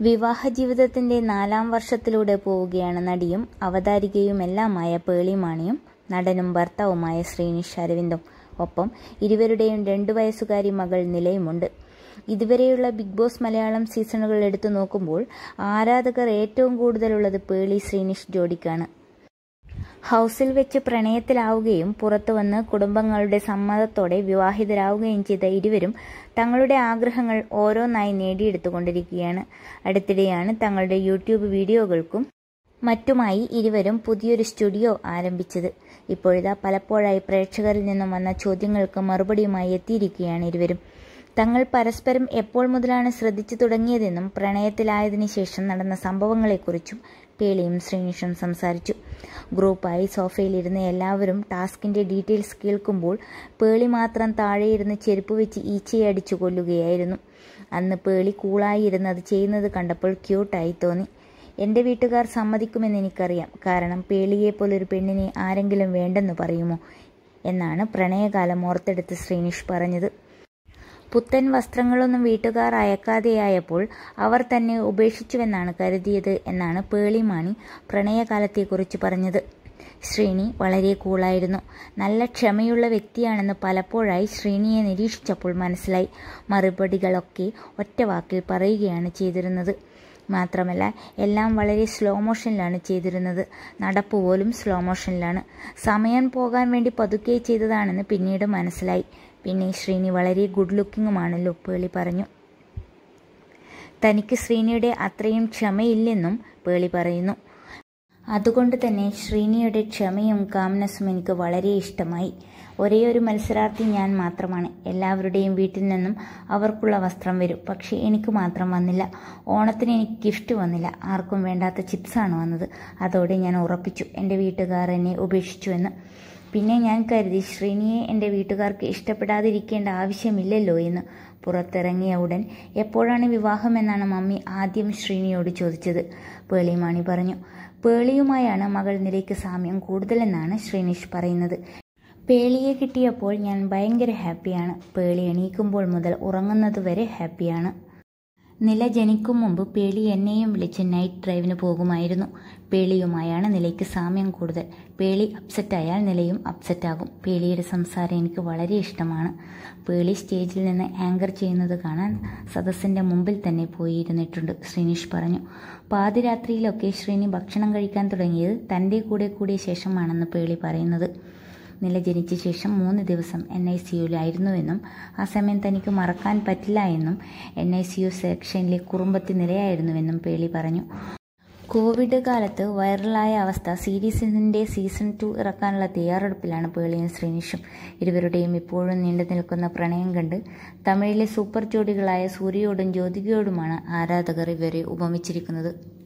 വിവാഹ ജീവിതത്തിന്റെ നാലാം വർഷത്തിലൂടെ പോവുകയാണ് നടിയും അവതാരികയുമെല്ലാമായ പേളി മാണിയും നടനും ഭർത്താവുമായ ശ്രീനിഷ് അരവിന്ദും ഒപ്പം ഇരുവരുടെയും രണ്ടു വയസ്സുകാരി മകൾ നിലയുമുണ്ട് ഇതുവരെയുള്ള ബിഗ് ബോസ് മലയാളം സീസണുകൾ എടുത്തു നോക്കുമ്പോൾ ആരാധകർ ഏറ്റവും കൂടുതലുള്ളത് പേളി ശ്രീനിഷ് ജോഡിക്കാണ് ഹൗസിൽ വെച്ച് പ്രണയത്തിലാവുകയും പുറത്തു വന്ന് കുടുംബങ്ങളുടെ സമ്മതത്തോടെ വിവാഹിതരാവുകയും ചെയ്ത ഇരുവരും തങ്ങളുടെ ആഗ്രഹങ്ങൾ ഓരോന്നായി നേടിയെടുത്തുകൊണ്ടിരിക്കുകയാണ് അടുത്തിടെയാണ് തങ്ങളുടെ യൂട്യൂബ് വീഡിയോകൾക്കും മറ്റുമായി ഇരുവരും പുതിയൊരു സ്റ്റുഡിയോ ആരംഭിച്ചത് ഇപ്പോഴിതാ പലപ്പോഴായി പ്രേക്ഷകരിൽ നിന്നും വന്ന ചോദ്യങ്ങൾക്ക് മറുപടിയുമായി എത്തിയിരിക്കുകയാണ് ഇരുവരും തങ്ങൾ പരസ്പരം എപ്പോൾ മുതലാണ് ശ്രദ്ധിച്ചു തുടങ്ങിയതെന്നും പ്രണയത്തിലായതിനു ശേഷം നടന്ന സംഭവങ്ങളെക്കുറിച്ചും പേളിയും ശ്രീനിഷും സംസാരിച്ചു ഗ്രൂപ്പായി സോഫയിലിരുന്ന് എല്ലാവരും ടാസ്കിന്റെ ഡീറ്റെയിൽസ് കേൾക്കുമ്പോൾ പേളി മാത്രം താഴെയിരുന്ന് ചെരുപ്പ് വെച്ച് ഈച്ചയെ അടിച്ചു കൊല്ലുകയായിരുന്നു അന്ന് പേളി കൂളായി ഇരുന്ന് അത് ചെയ്യുന്നത് കണ്ടപ്പോൾ ക്യൂട്ടായി തോന്നി എൻ്റെ വീട്ടുകാർ സമ്മതിക്കുമെന്ന് എനിക്കറിയാം കാരണം പേളിയെ പോലൊരു പെണ്ണിനെ ആരെങ്കിലും വേണ്ടെന്ന് പറയുമോ എന്നാണ് പ്രണയകാലം ഓർത്തെടുത്ത് ശ്രീനിഷ് പറഞ്ഞത് പുത്തൻ വസ്ത്രങ്ങളൊന്നും വീട്ടുകാർ അയക്കാതെയായപ്പോൾ അവർ തന്നെ ഉപേക്ഷിച്ചുവെന്നാണ് കരുതിയത് എന്നാണ് പേളിമാണി പ്രണയകാലത്തെക്കുറിച്ച് പറഞ്ഞത് ശ്രീനി വളരെ കൂളായിരുന്നു നല്ല ക്ഷമയുള്ള വ്യക്തിയാണെന്ന് പലപ്പോഴായി ശ്രീനിയെ നിരീക്ഷിച്ചപ്പോൾ മനസ്സിലായി മറുപടികളൊക്കെ ഒറ്റ വാക്കിൽ പറയുകയാണ് ചെയ്തിരുന്നത് മാത്രമല്ല എല്ലാം വളരെ സ്ലോ മോഷനിലാണ് ചെയ്തിരുന്നത് നടപ്പ് പോലും സ്ലോ മോഷനിലാണ് സമയം പോകാൻ വേണ്ടി പതുക്കെ ചെയ്തതാണെന്ന് പിന്നീട് മനസ്സിലായി പിന്നെ ശ്രീനി വളരെ ഗുഡ് ലുക്കിങ്ങുമാണല്ലോ പേളി പറഞ്ഞു തനിക്ക് ശ്രീനിയുടെ അത്രയും ക്ഷമയില്ലെന്നും പേളി പറയുന്നു അതുകൊണ്ട് തന്നെ ശ്രീനിയുടെ ക്ഷമയും കാംനെസ്സും എനിക്ക് വളരെ ഇഷ്ടമായി ഒരേ ഒരു മത്സരാർത്ഥി ഞാൻ മാത്രമാണ് എല്ലാവരുടെയും വീട്ടിൽ നിന്നും അവർക്കുള്ള വസ്ത്രം വരും പക്ഷേ എനിക്ക് മാത്രം വന്നില്ല ഓണത്തിന് എനിക്ക് ഗിഫ്റ്റ് വന്നില്ല ആർക്കും വേണ്ടാത്ത ചിപ്സാണ് വന്നത് അതോടെ ഞാൻ ഉറപ്പിച്ചു എൻ്റെ വീട്ടുകാർ എന്നെ ഉപേക്ഷിച്ചുവെന്ന് പിന്നെ ഞാൻ കരുതി ശ്രീനിയെ എൻ്റെ വീട്ടുകാർക്ക് ഇഷ്ടപ്പെടാതിരിക്കേണ്ട ആവശ്യമില്ലല്ലോ എന്ന് പുറത്തിറങ്ങിയ ഉടൻ എപ്പോഴാണ് വിവാഹമെന്നാണ് മമ്മി ആദ്യം ശ്രീനിയോട് ചോദിച്ചത് പേളിമാണി പറഞ്ഞു പേളിയുമായാണ് മകൾ നിലയ്ക്ക് സാമ്യം കൂടുതലെന്നാണ് ശ്രീനിഷ് പറയുന്നത് പേളിയെ കിട്ടിയപ്പോൾ ഞാൻ ഭയങ്കര ഹാപ്പിയാണ് പേളി എണീക്കുമ്പോൾ മുതൽ ഉറങ്ങുന്നതുവരെ ഹാപ്പിയാണ് നില ജനിക്കും മുമ്പ് പേളി എന്നെയും വിളിച്ച് നൈറ്റ് ഡ്രൈവിന് പോകുമായിരുന്നു പേളിയുമായാണ് നിലയ്ക്ക് സാമ്യം കൂടുതൽ പേളി അപ്സെറ്റായാൽ നിലയും അപ്സെറ്റാകും പേളിയുടെ സംസാരം എനിക്ക് വളരെ ഇഷ്ടമാണ് പേളി സ്റ്റേജിൽ നിന്ന് ആങ്കർ ചെയ്യുന്നത് കാണാൻ സദസ്സിൻ്റെ മുമ്പിൽ തന്നെ പോയിരുന്നിട്ടുണ്ട് ശ്രീനിഷ് പറഞ്ഞു പാതിരാത്രിയിലൊക്കെ ശ്രീനി ഭക്ഷണം കഴിക്കാൻ തുടങ്ങിയത് തൻ്റെ കൂടെ കൂടിയ ശേഷമാണെന്ന് പേളി പറയുന്നത് നില ജനിച്ച ശേഷം മൂന്ന് ദിവസം എൻ ഐ സിയുലായിരുന്നുവെന്നും ആ സമയം തനിക്ക് മറക്കാൻ പറ്റില്ല എന്നും എൻ ഐ സി യു സെക്ഷനിലെ കുറുമ്പത്തി നിലയായിരുന്നുവെന്നും പേളി പറഞ്ഞു കോവിഡ് കാലത്ത് വൈറലായ അവസ്ഥ സീരീസിൻ്റെ സീസൺ ടു ഇറക്കാനുള്ള തയ്യാറെടുപ്പിലാണ് പേളിയും ശ്രീനിഷും ഇരുവരുടെയും ഇപ്പോഴും നീണ്ടു നിൽക്കുന്ന പ്രണയം കണ്ട് തമിഴിലെ സൂപ്പർ ജോഡികളായ സൂര്യയോടും ജ്യോതികയോടുമാണ് ആരാധകർ ഇവരെ ഉപമിച്ചിരിക്കുന്നത്